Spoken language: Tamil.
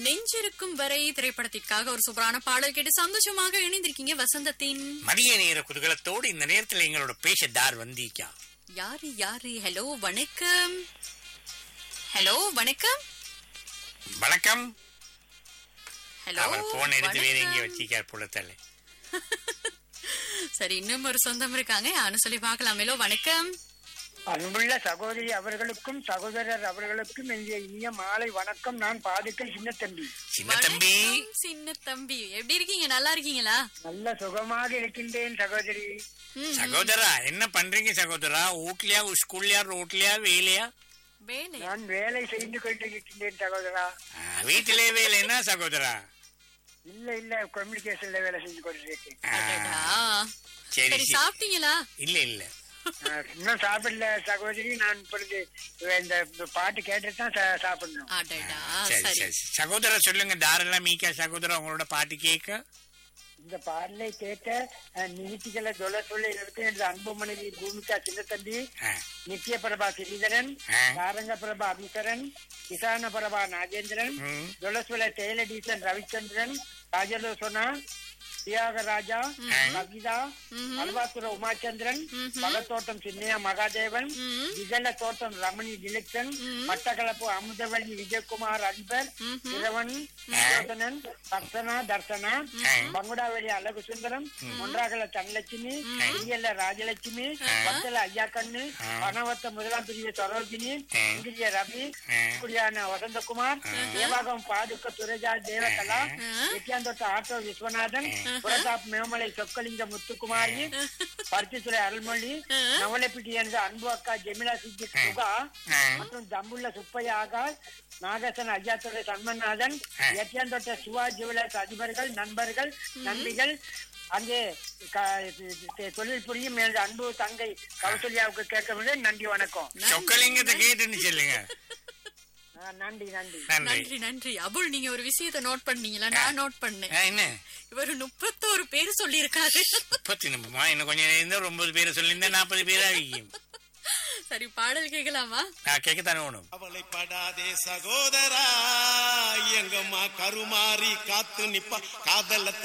நெஞ்சிருக்கும் வரை திரைப்படத்திற்காக ஒரு சூப்பரான பாடல் கேட்டு சந்தோஷமாக இணைந்திருக்கீங்க வசந்தத்தின் மதிய நேர குதூகலத்தோடு இந்த நேரத்துல எங்களோட பேச தார் வந்திக்கா யாரு யாரு ஹலோ வணக்கம் ஹலோ வணக்கம் வணக்கம் ஹலோ அவர் போன் எடுத்து வேற எங்க வணக்கம். வச்சிக்கார் புலத்தல சரி இன்னும் ஒரு சொந்தம் இருக்காங்க யாரும் சொல்லி பார்க்கலாம் ஹலோ வணக்கம் அன்புள்ள சகோதரி அவர்களுக்கும் சகோதரர் அவர்களுக்கும் என்னுடைய இனிய மாலை வணக்கம் நான் பாதுக்கல் சின்ன தம்பி சின்ன தம்பி வணக்கம், சின்ன தம்பி எப்படி இருக்கீங்க நல்லா இருக்கீங்களா நல்ல சுகமாக இருக்கின்றேன் சகோதரி ம், சகோதரா என்ன பண்றீங்க சகோதரா வீட்லயா ஸ்கூல்லையா ரோட்லயா வேலையா வேலை நான் வேலை செய்து கொண்டு இருக்கின்றேன் சகோதரா ஆ, வீட்டிலே வேலைன்னா சகோதரா இல்ல இல்ல கம்யூனிகேஷன்ல வேலை செஞ்சு கொண்டிருக்கேன் ஆ, அடடா. சரி சரி சரி. சாப்பிட்டீங்களா இல்ல இல்ல ஆஹ், இன்னும் சாப்பிடல சகோதரி நான் இப்பொழுது இந்த பாட்டு கேட்டுட்டு தான் சா- சாப்பிடணும் அடடா சரி சரி சரி சகோதரா சொல்லுங்க தாரெல்லாம் மீக்கா சகோதரா உங்களோட பாட்டு கேட்க இந்த பாடலை கேட்ட அஹ், நிகழ்ச்சிகளை தொலை சொல்ல இருக்கு எனது அன்பு மனைவி பூமிகா சின்ன தம்பி ஆ, நித்ய பிரபா சிறீதரன் ஆ. சாரங்க பிரபா அபிசரன் கிசான பிரபா நாகேந்திரன் ம். துளசுல டெய்லடீசன் ரவிச்சந்திரன் ராஜலோசனா தியாகராஜா கவிதா அல்வாத்துற உமாச்சந்திரன் பகத்தோட்டம் சின்னையா மகாதேவன் ம். விஜல தோட்டம் ரமணி டிலக்ஷன் மட்டக்களப்பு அமுதவள்ளி விஜயகுமார் அன்பர் இரவன் யோசனன் தர்சனா தர்சனா பங்குடாவளி அழகு சுந்தரம் ஒன்றாகல தனலட்சுமி இங்கல்ல ராஜலட்சுமி பத்தல ஐயா கண்ணு பணவத்த முதலாம் பிரிவு சரோஜினி இங்கிரிய ரவி குடியான வசந்தகுமார் தேவாகம் பாதுக்க துரைஜா தேவகலா எட்டியாந்தோட்ட ஆட்டோ விஸ்வநாதன் புரதாப் மேமலை சொக்கலிங்க முத்துக்குமாரி பருத்தித்துறை அருள்மொழி நவலப்பிட்டி என்ற அன்பு அக்கா ஜெமிலா சித்தி சுகா மற்றும் தம்புள்ள சுப்பையா ஆகாஷ் நாகசன் ஐயாத்துறை சண்மநாதன் எட்டியாந்தோட்ட சிவா ஜுவலர்ஸ் அதிபர்கள் நண்பர்கள் நண்பிகள் அங்கே க- த- தொழில் புரியும் எனது அன்பு தங்கை கௌசல்யாவுக்கு கேட்க வேண்டும் நன்றி வணக்கம் சொக்கலிங்கத்தை கேட்டுன்னு சொல்லுங்க ஆ, நன்றி நன்றி நன்றி நன்றி நன்றி அபுல் நீங்க ஒரு விஷயத்தை நோட் பண்ணீங்களா நான் நோட் பண்ணேன் ஆ, என்ன இவர் முப்பத்தோரு பேர் சொல்லியிருக்காரு முப்பத்தி நிமிஷமா இன்னும் கொஞ்சம் நேரம் இருந்தா ஒரு ஒன்பது பேரை சொல்லியிருந்தா நாற்பது பேரா ஆகிக்கும் சரி பாடல் கேட்கலாமா நான் கேட்கத்தானே வேணும் கவலைப்படாதே சகோதரா எங்கம்மா கருமாறி காத்து நிப்பா காதல